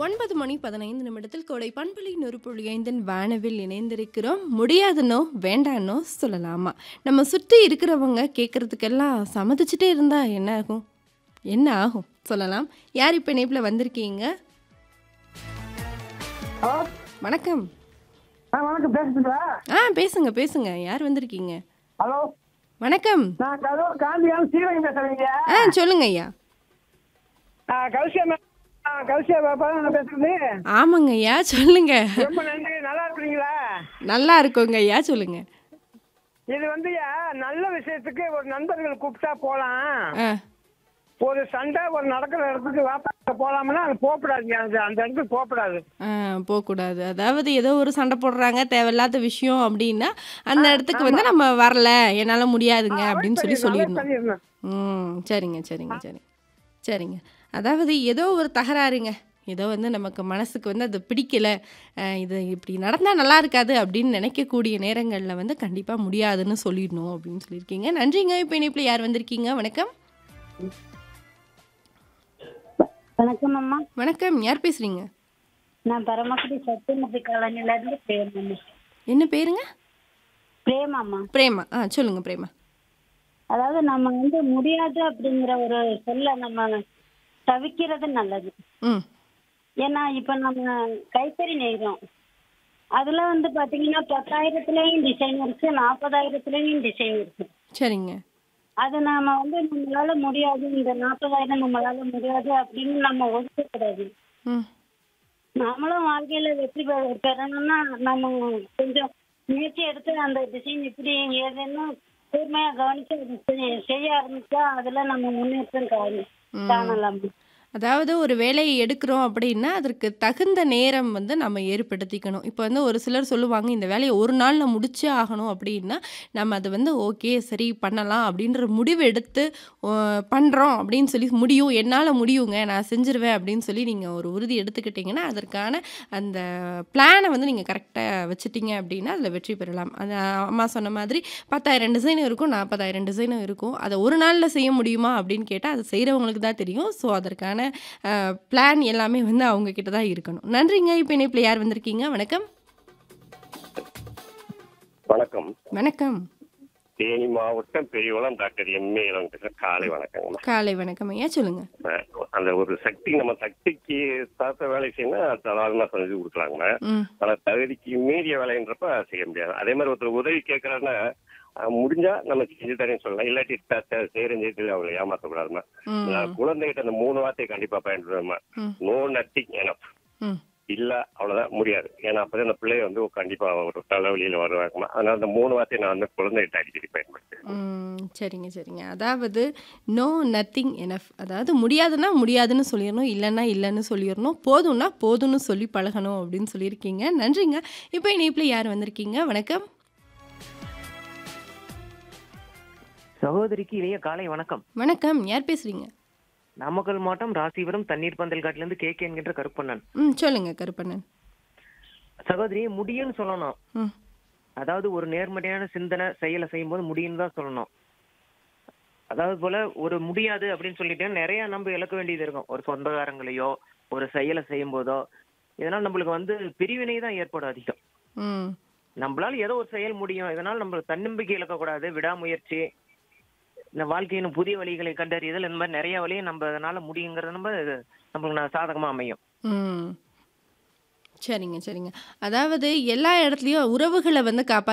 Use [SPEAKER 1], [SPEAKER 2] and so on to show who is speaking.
[SPEAKER 1] ஒன்பது மணி பதினைந்து நிமிடத்தில் கோடை பண்பலை நொறுப்புள்ளி ஐந்தின் வானவில் இணைந்திருக்கிறோம் முடியாதுன்னோ வேண்டான்னோ சொல்லலாமா நம்ம சுற்றி இருக்கிறவங்க கேட்குறதுக்கெல்லாம் சம்மதிச்சுட்டே இருந்தா என்ன ஆகும் என்ன ஆகும் சொல்லலாம் யார் இப்போ இணைப்பில் வந்திருக்கீங்க
[SPEAKER 2] ஹலோ
[SPEAKER 1] வணக்கம்
[SPEAKER 2] ஆ வணக்கம் பேசுறீங்களா
[SPEAKER 1] ஆ பேசுங்க பேசுங்க யார் வந்திருக்கீங்க
[SPEAKER 2] ஹலோ
[SPEAKER 1] வணக்கம்
[SPEAKER 2] நான் கரூர் காந்தியான் ஸ்ரீரங்கம் பேசுறேங்க
[SPEAKER 1] ஆ சொல்லுங்க ஐயா
[SPEAKER 2] ஆ, கௌசியா மே- ஆ, கௌசியா பாப்பா நான் பேசுறது
[SPEAKER 1] ஆமாங்க ஐயா சொல்லுங்க
[SPEAKER 2] ரொம்ப நன்றி நல்லா இருக்கிறீங்களா
[SPEAKER 1] நல்லா இருக்கோங்க ஐயா சொல்லுங்க
[SPEAKER 2] இது வந்து நல்ல விஷயத்துக்கு ஒரு நண்பர்கள் கூப்பிட்டா போலாம்
[SPEAKER 1] ஆ
[SPEAKER 2] ஒரு சண்டை ஒரு நடக்கிற இடத்துக்கு வாப்பா போலாம்னா அது போகக்கூடாதுங்க அந்த அந்த இடத்துக்கு போகக்கூடாது
[SPEAKER 1] ஆ, போகக்கூடாது அதாவது ஏதோ ஒரு சண்டை போடுறாங்க தேவையில்லாத விஷயம் அப்படின்னா அந்த இடத்துக்கு வந்து நம்ம வரல என்னால் முடியாதுங்க அப்படின்னு சொல்லி சொல்லிடணும்
[SPEAKER 2] சொல்லிடணும்
[SPEAKER 1] ம் சரிங்க சரிங்க சரிங்க சரிங்க அதாவது ஏதோ ஒரு தகராறுங்க ஏதோ வந்து நமக்கு மனசுக்கு வந்து அது பிடிக்கல அஹ் இது இப்படி நடந்தால் நல்லா இருக்காது அப்படின்னு நினைக்கக்கூடிய நேரங்களில் வந்து கண்டிப்பாக முடியாதுன்னு சொல்லிடணும் அப்படின்னு சொல்லியிருக்கீங்க நன்றிங்க இப்போ இணைப்பில் யார் வந்திருக்கீங்க வணக்கம்
[SPEAKER 3] வணக்கம் அம்மா
[SPEAKER 1] வணக்கம் யார் பேசுகிறீங்க
[SPEAKER 3] நான் பரமக்குடி சத்தியமூர்த்தி காலனில இருந்து பிரேமா
[SPEAKER 1] என்ன பேருங்க
[SPEAKER 3] பிரேமாம்மா
[SPEAKER 1] பிரேமா ஆ சொல்லுங்கள் பிரேமா
[SPEAKER 3] அதாவது நம்ம வந்து முடியாது அப்படிங்கிற ஒரு சொல்ல நம்ம தவிக்கிறது நல்லது
[SPEAKER 1] ம்
[SPEAKER 3] ஏன்னா இப்ப நம்ம கைத்தறி நெய்கிறோம் அதுல வந்து பாத்தீங்கன்னா பத்தாயிரத்துலயும் டிசைன் இருக்கு நாற்பதாயிரத்துலயும் டிசைன் இருக்கு
[SPEAKER 1] சரிங்க
[SPEAKER 3] அது நாம வந்து நம்மளால முடியாது இந்த நாற்பதாயிரம் நம்மளால முடியாது அப்படின்னு நம்ம ஒதுக்க கூடாது
[SPEAKER 1] ம்
[SPEAKER 3] நம்மளும் வாழ்க்கையில வெற்றி பெற- பெறணும்னா நம்ம கொஞ்சம் முயற்சி எடுத்து அந்த டிசைன் எப்படி ஏதுன்னு கூர்மையா கவனிச்சு அது செய்- செய்ய ஆரம்பிச்சா அதுல நம்ம முன்னேற்றம் காண- காணலாம்
[SPEAKER 1] அதாவது ஒரு வேலையை எடுக்கிறோம் அப்படின்னா அதற்கு தகுந்த நேரம் வந்து நம்ம ஏற்படுத்திக்கணும் இப்போ வந்து ஒரு சிலர் சொல்லுவாங்க இந்த வேலையை ஒரு நாளில் முடிச்சே ஆகணும் அப்படின்னா நம்ம அதை வந்து ஓகே சரி பண்ணலாம் அப்படின்ற முடிவு எடுத்து பண்ணுறோம் அப்படின்னு சொல்லி முடியும் என்னால் முடியுங்க நான் செஞ்சிருவேன் அப்படின்னு சொல்லி நீங்கள் ஒரு உறுதி எடுத்துக்கிட்டிங்கன்னா அதற்கான அந்த பிளானை வந்து நீங்கள் கரெக்டாக வச்சுட்டீங்க அப்படின்னா அதில் வெற்றி பெறலாம் அது அம்மா சொன்ன மாதிரி பத்தாயிரம் டிசைனும் இருக்கும் நாற்பதாயிரம் டிசைனும் இருக்கும் அதை ஒரு நாளில் செய்ய முடியுமா அப்படின்னு கேட்டால் அதை செய்கிறவங்களுக்கு தான் தெரியும் ஸோ அதற்கான பிளான் எல்லாமே வந்து அவங்க கிட்ட தான் இருக்கணும் நன்றிங்க இப்போ இணைப்பில் யார் வந்திருக்கீங்க வணக்கம்
[SPEAKER 4] வணக்கம்
[SPEAKER 1] வணக்கம்
[SPEAKER 4] தேனி மாவட்டம் பெரியகுளம் டாக்டர் எம்ஏ இளவரசர் காலை வணக்கங்கம்மா
[SPEAKER 1] காலை வணக்கம் ஐயா சொல்லுங்க
[SPEAKER 4] அஹ் அந்த ஒரு சக்தி நம்ம சக்திக்கு சாத்த வேலை செய்யணும் தாராளமா செஞ்சு கொடுக்கலாங்கம்மா
[SPEAKER 1] ம்
[SPEAKER 4] ஆனா தகுதிக்கு மீறிய வேலைன்றப்ப செய்ய முடியாது அதே மாதிரி ஒருத்தர் உதவி கேட்கறாருன்னா அஹ் முடிஞ்சா நம்ம செஞ்சு தரேன்னு சொல்லலாம் இல்லாட்டி த- த- செய்யறேன்னு சொல்லிட்டு அவங்களை ஏமாத்தக்கூடாதுமா
[SPEAKER 1] ம்
[SPEAKER 4] நான் குழந்தைகிட்ட அந்த மூணு வார்த்தையை கண்டிப்பா பயன்படுத்துவேம்மா
[SPEAKER 1] ம்.
[SPEAKER 4] நோ நத்திங் எனப்
[SPEAKER 1] ம்
[SPEAKER 4] இல்ல அவ்வளவுதான் முடியாது ஏன்னா அப்பதான் அந்த பிள்ளைய வந்து கண்டிப்பா ஒரு தலைவலியில வருவாங்கம்மா அதனால அந்த மூணு வார்த்தையை நான் வந்து குழந்தைகிட்ட அடிக்கடி பயன்படுத்துவேன்
[SPEAKER 1] ம், சரிங்க சரிங்க அதாவது நோ நத்திங் எனஃப் அதாவது முடியாதுன்னா முடியாதுன்னு சொல்லிடணும் இல்லைன்னா இல்லைன்னு சொல்லிடணும் போதும்னா போதும்னு சொல்லி பழகணும் அப்படின்னு சொல்லியிருக்கீங்க நன்றிங்க இப்போ இணைப்பில் யார் வந்திருக்கீங்க வணக்கம்
[SPEAKER 5] சகோதரிக்கு இளைய காலை வணக்கம்
[SPEAKER 1] வணக்கம் யார் பேசுறீங்க
[SPEAKER 5] நாமக்கல் மாவட்டம் ராசிபுரம் தண்ணீர் பந்தல் காட்டுல இருந்து கே கே என்கின்ற கருப்பண்ணன்
[SPEAKER 1] ம் சொல்லுங்க கருப்பண்ணன்
[SPEAKER 5] சகோதரி முடியும்னு சொல்லணும்
[SPEAKER 1] ம்
[SPEAKER 5] அதாவது ஒரு நேர்மறையான சிந்தனை செயலை செய்யும்போது முடியும்னு தான் சொல்லணும் அதாவது போல ஒரு முடியாது அப்படின்னு சொல்லிட்டு நிறைய நம்ம இழக்க வேண்டியது இருக்கும் ஒரு சொந்தக்காரங்களையோ ஒரு செயலை செய்யும் போதோ இதனால் நம்மளுக்கு வந்து பிரிவினை தான் ஏற்படும் அதிகம்
[SPEAKER 1] ம்
[SPEAKER 5] நம்மளால ஏதோ ஒரு செயல் முடியும் இதனால் நம்ம தன்னம்பிக்கை இழக்கக்கூடாது விடாமுயற்சி இந்த வாழ்க்கையின் புதிய வழிகளை கண்டறிதல் இந்த மாதிரி நிறைய வழியை நம்ம அதனால முடியுங்கிறது நம்ம நம்மளுக்கு நான் சாதகமா அமையும்
[SPEAKER 1] ம் சரிங்க சரிங்க அதாவது எல்லா இடத்துலையும் உறவுகளை வந்து காப்பா